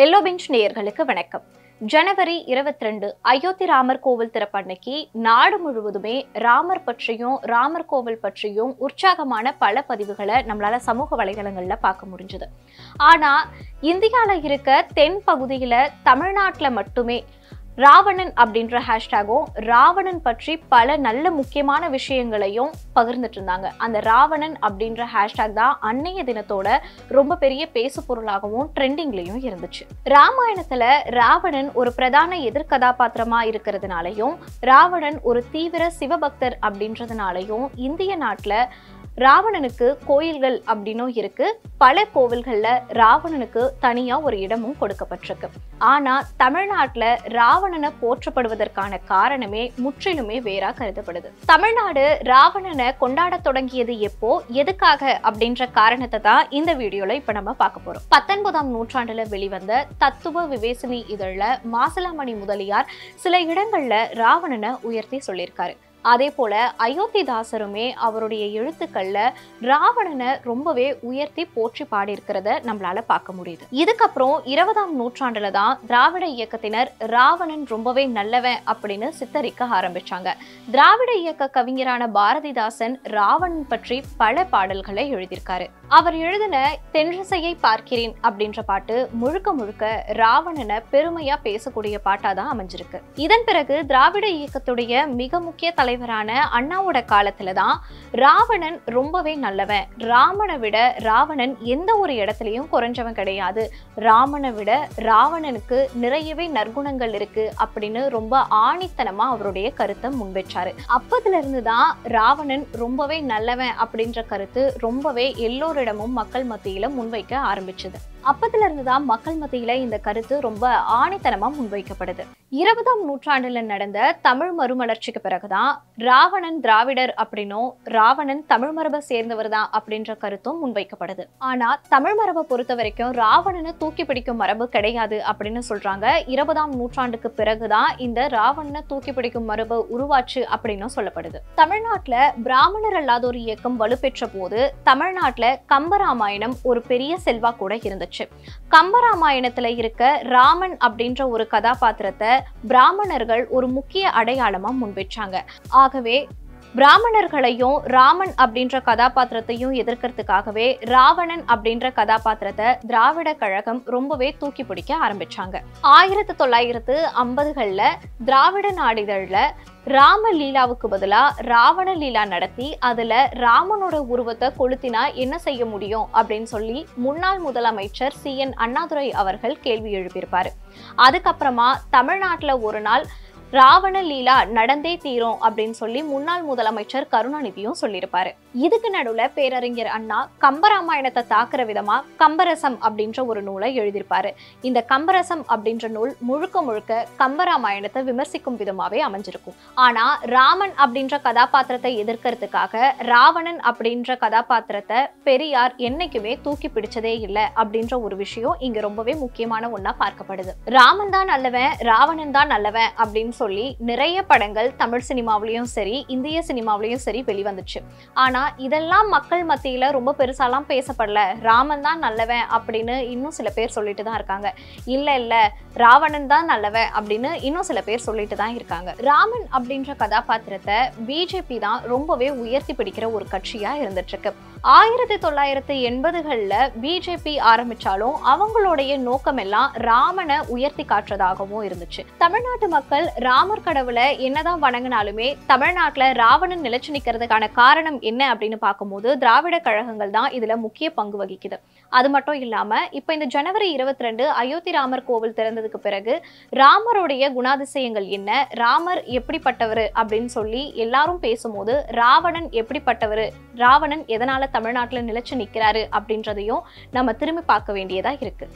yellow bench நேயர்களுக்கு வணக்கம் ஜனவரி 22 அயோத்தி ராமர் கோவில் திறப்பன்னைக்கு நாடு முழுவதுமே ராமர் பற்றியும் ராமர் கோவில் பற்றியும் உற்சாகமான பல பதிவுகளை நம்மளால சமூக வலைதளங்கள்ல பார்க்க முடிஞ்சது ஆனா இந்தியால இருக்க தென் பகுதியில தமிழ்நாட்டுல மட்டுமே ராவணன் அப்படின்ற ஹேஷ்டேகும் ராவணன் பற்றி பல நல்ல முக்கியமான விஷயங்களையும் பகிர்ந்துட்டு இருந்தாங்க அந்த ராவணன் அப்படின்ற ஹேஷ்டேக் தான் அன்னைய தினத்தோட ரொம்ப பெரிய பேசு பொருளாகவும் ட்ரெண்டிங்லயும் இருந்துச்சு ராமாயணத்துல ராவணன் ஒரு பிரதான எதிர்கதாபாத்திரமா இருக்கிறதுனாலையும் ராவணன் ஒரு தீவிர சிவபக்தர் அப்படின்றதுனாலையும் இந்திய நாட்டுல ராவணனுக்கு கோயில்கள் அப்படின்னும் இருக்கு பல கோவில்கள்ல ராவணனுக்கு தனியா ஒரு இடமும் கொடுக்கப்பட்டிருக்கு ஆனா தமிழ்நாட்டுல ராவணனை போற்றப்படுவதற்கான காரணமே முற்றிலுமே வேறா கருதப்படுது தமிழ்நாடு ராவணனை கொண்டாட தொடங்கியது எப்போ எதுக்காக அப்படின்ற காரணத்தை தான் இந்த வீடியோல இப்ப நம்ம பார்க்க போறோம் பத்தொன்பதாம் நூற்றாண்டுல வெளிவந்த தத்துவ விவேசினி இதழ்ல மாசிலாமணி முதலியார் சில இடங்கள்ல ராவணனை உயர்த்தி சொல்லியிருக்காரு அதே போல அயோத்திதாசருமே அவருடைய எழுத்துக்கள்ல ராவணனை ரொம்பவே உயர்த்தி போற்றி பாடியிருக்கிறத நம்மளால பார்க்க முடியுது இதுக்கப்புறம் இருபதாம் நூற்றாண்டுல தான் திராவிட இயக்கத்தினர் ராவணன் ரொம்பவே நல்லவன் அப்படின்னு சித்தரிக்க ஆரம்பிச்சாங்க திராவிட இயக்க கவிஞரான பாரதிதாசன் ராவணன் பற்றி பல பாடல்களை எழுதியிருக்காரு அவர் எழுதின தென்றிசையை பார்க்கிறேன் அப்படின்ற பாட்டு முழுக்க முழுக்க ராவணனை பெருமையா பேசக்கூடிய பாட்டா தான் அமைஞ்சிருக்கு இதன் பிறகு திராவிட இயக்கத்துடைய மிக முக்கிய தலைவரான அண்ணாவோட காலத்துல தான் ராவணன் ரொம்பவே நல்லவன் ராமனை விட ராவணன் எந்த ஒரு இடத்துலயும் குறைஞ்சவன் கிடையாது ராமனை விட ராவணனுக்கு நிறையவே நற்குணங்கள் இருக்கு அப்படின்னு ரொம்ப ஆணித்தனமா அவருடைய கருத்தை முன்வச்சாரு அப்பத்துல இருந்து தான் ராவணன் ரொம்பவே நல்லவன் அப்படின்ற கருத்து ரொம்பவே எல்லோரிடமும் மக்கள் மத்தியில முன்வைக்க ஆரம்பிச்சது அப்பத்துல இருந்து தான் மக்கள் மத்தியில இந்த கருத்து ரொம்ப ஆணித்தனமா முன்வைக்கப்படுது இருபதாம் நூற்றாண்டுல நடந்த தமிழ் மறுமலர்ச்சிக்கு பிறகுதான் ராவணன் திராவிடர் அப்படின்னும் ராவணன் தமிழ் மரபை சேர்ந்தவர் தான் அப்படின்ற கருத்தும் முன்வைக்கப்படுது ஆனா தமிழ் மரபை பொறுத்த வரைக்கும் ராவணனை தூக்கி பிடிக்கும் மரபு கிடையாது அப்படின்னு சொல்றாங்க இருபதாம் நூற்றாண்டுக்கு பிறகுதான் இந்த ராவணனை தூக்கி பிடிக்கும் மரபு உருவாச்சு அப்படின்னு சொல்லப்படுது தமிழ்நாட்டுல பிராமணர் அல்லாதோர் இயக்கம் வலுப்பெற்ற போது தமிழ்நாட்டுல கம்பராமாயணம் ஒரு பெரிய செல்வா கூட இருந்துச்சு கம்பராமாயணத்துல இருக்க ராமன் அப்படின்ற ஒரு கதாபாத்திரத்தை பிராமணர்கள் ஒரு முக்கிய அடையாளமா முன்வச்சாங்க ஆகவே பிராமணர்களையும் ராமன் அப்படின்ற கதாபாத்திரத்தையும் எதிர்க்கிறதுக்காகவே ராவணன் அப்படின்ற கதாபாத்திரத்தை திராவிட கழகம் ரொம்பவே தூக்கி பிடிக்க ஆரம்பிச்சாங்க ஆயிரத்தி தொள்ளாயிரத்து ஐம்பதுகள்ல திராவிட நாடிதழ்ல ராம லீலாவுக்கு பதிலா ராவண லீலா நடத்தி அதுல ராமனோட உருவத்தை கொளுத்தினா என்ன செய்ய முடியும் அப்படின்னு சொல்லி முன்னாள் முதலமைச்சர் சி என் அண்ணாதுரை அவர்கள் கேள்வி எழுப்பியிருப்பாரு அதுக்கப்புறமா தமிழ்நாட்டுல ஒரு நாள் ராவண லீலா நடந்தே தீரும் அப்படின்னு சொல்லி முன்னாள் முதலமைச்சர் கருணாநிதியும் சொல்லியிருப்பாரு இதுக்கு நடுவுல பேரறிஞர் அண்ணா கம்பராமாயணத்தை தாக்குற விதமா கம்பரசம் அப்படின்ற ஒரு நூலை எழுதியிருப்பாரு இந்த கம்பரசம் அப்படின்ற நூல் முழுக்க முழுக்க கம்பராமாயணத்தை விமர்சிக்கும் விதமாவே அமைஞ்சிருக்கும் ஆனா ராமன் அப்படின்ற கதாபாத்திரத்தை எதிர்க்கிறதுக்காக ராவணன் அப்படின்ற கதாபாத்திரத்தை பெரியார் என்னைக்குமே தூக்கி பிடிச்சதே இல்லை அப்படின்ற ஒரு விஷயம் இங்க ரொம்பவே முக்கியமான ஒண்ணா பார்க்கப்படுது ராமன் தான் நல்லவன் ராவணன் தான் நல்லவன் அப்படின்னு சொல்லி நிறைய படங்கள் தமிழ் சினிமாவிலையும் சரி இந்திய சினிமாவிலையும் சரி வெளிவந்துச்சு ஆனா இதெல்லாம் மக்கள் மத்தியில ரொம்ப பெருசாலாம் பேசப்படல ராமன் தான் நல்லவன் அப்படின்னு இன்னும் சில பேர் சொல்லிட்டு தான் இருக்காங்க இல்ல இல்ல ராவணன் தான் நல்லவன் அப்படின்னு இன்னும் சில பேர் சொல்லிட்டு தான் இருக்காங்க ராமன் அப்படின்ற கதாபாத்திரத்தை பிஜேபி தான் ரொம்பவே உயர்த்தி பிடிக்கிற ஒரு கட்சியா இருந்துட்டு இருக்கு ஆயிரத்தி தொள்ளாயிரத்தி எண்பதுகள்ல பிஜேபி ஆரம்பிச்சாலும் அவங்களுடைய நோக்கம் எல்லாம் ராமனை உயர்த்தி காட்டுறதாகவும் இருந்துச்சு தமிழ்நாட்டு மக்கள் ராமர் கடவுளை என்னதான் வணங்கினாலுமே தமிழ்நாட்டுல ராவணன் நிலைச்சு நிக்கிறதுக்கான காரணம் என்ன அப்படின்னு பார்க்கும்போது திராவிட கழகங்கள் தான் இதுல முக்கிய பங்கு வகிக்குது அது மட்டும் இல்லாம இப்ப இந்த ஜனவரி இருபத்தி ரெண்டு அயோத்தி ராமர் கோவில் திறந்ததுக்கு பிறகு ராமருடைய குணாதிசயங்கள் என்ன ராமர் எப்படிப்பட்டவர் அப்படின்னு சொல்லி எல்லாரும் பேசும்போது ராவணன் எப்படிப்பட்டவர் ராவணன் எதனால தமிழ்நாட்டுல நிலைச்சு நிக்கிறாரு அப்படின்றதையும் நம்ம திரும்பி பார்க்க வேண்டியதா இருக்கு